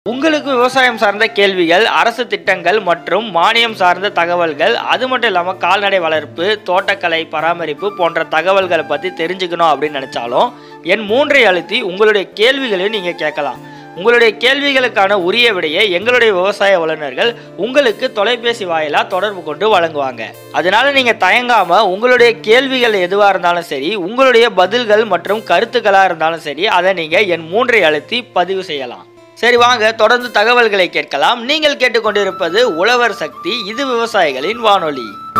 உங்களுக்கு விவசாயம் சார்ந்த கேள்விகள் அரசு திட்டங்கள் மற்றும் மானியம் சார்ந்த தகவல்கள் அது மட்டும் இல்லாமல் கால்நடை வளர்ப்பு தோட்டக்கலை பராமரிப்பு போன்ற தகவல்களை பற்றி தெரிஞ்சுக்கணும் அப்படின்னு நினச்சாலும் என் மூன்றை அழுத்தி உங்களுடைய கேள்விகளையும் நீங்கள் கேட்கலாம் உங்களுடைய கேள்விகளுக்கான உரிய விடையை எங்களுடைய விவசாய வல்லுநர்கள் உங்களுக்கு தொலைபேசி வாயிலாக தொடர்பு கொண்டு வழங்குவாங்க அதனால நீங்க தயங்காம உங்களுடைய கேள்விகள் எதுவா இருந்தாலும் சரி உங்களுடைய பதில்கள் மற்றும் கருத்துக்களா இருந்தாலும் சரி அதை நீங்க என் மூன்றை அழுத்தி பதிவு செய்யலாம் சரி வாங்க தொடர்ந்து தகவல்களை கேட்கலாம் நீங்கள் கேட்டுக்கொண்டிருப்பது உழவர் சக்தி இது விவசாயிகளின் வானொலி